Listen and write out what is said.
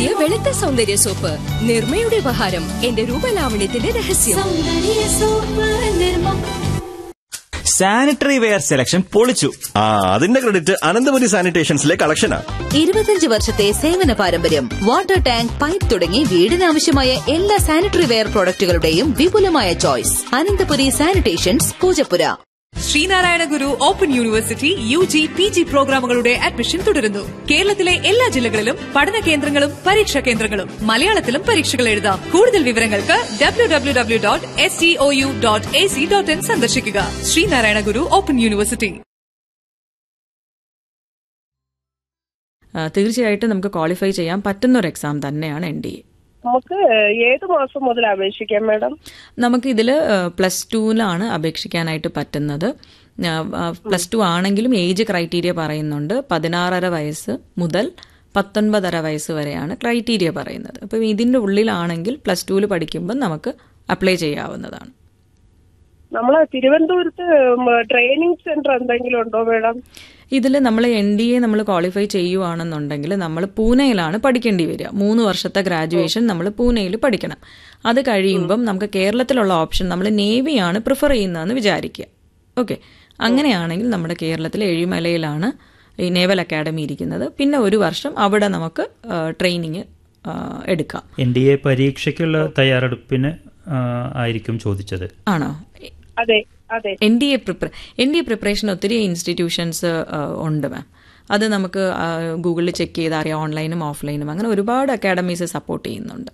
പുതിയ വെളുത്ത സൗന്ദര്യ സോപ്പ് നിർമ്മയുടെ ഉപഹാരം എന്റെ രൂപലാവണ്യത്തിന്റെ രഹസ്യം സാനിറ്ററി വെയർ സെലക്ഷൻ പൊളിച്ചു ആ അതിന്റെ ക്രെഡിറ്റ് അനന്തപുരി സാനിറ്റേഷൻസിലെ കളക്ഷനാ ഇരുപത്തഞ്ച് വർഷത്തെ സേവന പാരമ്പര്യം വാട്ടർ ടാങ്ക് പൈപ്പ് തുടങ്ങി വീടിനാവശ്യമായ എല്ലാ സാനിറ്ററി വെയർ പ്രോഡക്റ്റുകളുടെയും വിപുലമായ choice Ananthapuri sanitations Poojappura Sreenarayana Guru open university U G P G പ്രോഗ്രാമുകളുടെ അഡ്മിഷൻ തുടരുന്നു കേരളത്തിലെ എല്ലാ ജില്ലകളിലും പഠന കേന്ദ്രങ്ങളും പരീക്ഷാ കേന്ദ്രങ്ങളും മലയാളത്തിലും പരീക്ഷകൾ എഴുതാം കൂടുതൽ വിവരങ്ങൾക്ക് W W W dot S T O U dot A C dot in സന്ദർശിക്കുക ശ്രീനാരായണ ഗുരു ഓപ്പൺ യൂണിവേഴ്സിറ്റി ആ, തീർച്ചയായിട്ടും നമുക്ക് ക്വാളിഫൈ ചെയ്യാൻ പറ്റുന്ന ഒരു എക്സാം തന്നെയാണ് എൻ ഡി എ നമുക്ക് ഏത് മാസം മുതൽ അപേക്ഷിക്കാം മാഡം നമുക്ക് ഇതിൽ പ്ലസ് ടുവിലാണ് അപേക്ഷിക്കാനായിട്ട് പറ്റുന്നത് പ്ലസ് ടു ആണെങ്കിലും ഏജ് ക്രൈറ്റീരിയ പറയുന്നുണ്ട് പതിനാറര വയസ്സ് മുതൽ പത്തൊൻപതര വയസ്സ് വരെയാണ് ക്രൈറ്റീരിയ പറയുന്നത് അപ്പം ഇതിൻ്റെ ഉള്ളിലാണെങ്കിൽ പ്ലസ് ടുവിൽ പഠിക്കുമ്പോൾ നമുക്ക് അപ്ലൈ ചെയ്യാവുന്നതാണ് നമ്മള് തിരുവനന്തപുരത്ത് ട്രെയിനിങ് സെന്റർ എന്തെങ്കിലും ഉണ്ടോ മാഡം ഇതിൽ നമ്മൾ എൻ ഡി എ നമ്മൾ ക്വാളിഫൈ ചെയ്യുവാണെന്നുണ്ടെങ്കിൽ നമ്മൾ പൂനെയിലാണ് പഠിക്കേണ്ടി വരിക മൂന്ന് വർഷത്തെ ഗ്രാജുവേഷൻ നമ്മൾ പൂനെയിൽ പഠിക്കണം അത് കഴിയുമ്പം നമുക്ക് കേരളത്തിലുള്ള ഓപ്ഷൻ നമ്മൾ നേവിയാണ് പ്രിഫർ ചെയ്യുന്നതെന്ന് വിചാരിക്കുക ഓക്കെ അങ്ങനെയാണെങ്കിൽ നമ്മുടെ കേരളത്തിൽ എഴിമലയിലാണ് ഈ നേവൽ അക്കാഡമി ഇരിക്കുന്നത് പിന്നെ ഒരു വർഷം അവിടെ നമുക്ക് ട്രെയിനിങ് എടുക്കാം എൻ ഡി എ പരീക്ഷയ്ക്കുള്ള തയ്യാറെടുപ്പിന് ആ, ആയിരിക്കും ചോദിച്ചത് ആണോ അതെ അതെ എൻ ഡി എ പ്രിപ്പറ എൻ ഡി എ പ്രിപ്പറേഷൻ ഒത്തിരി ഇൻസ്റ്റിറ്റ്യൂഷൻസ് ഉണ്ട് മാം അത് നമുക്ക് ഗൂഗിളിൽ ചെക്ക് ചെയ്ത് അറിയാം ഓൺലൈനും ഓഫ്ലൈനും അങ്ങനെ ഒരുപാട് അക്കാഡമീസ് സപ്പോർട്ട് ചെയ്യുന്നുണ്ട്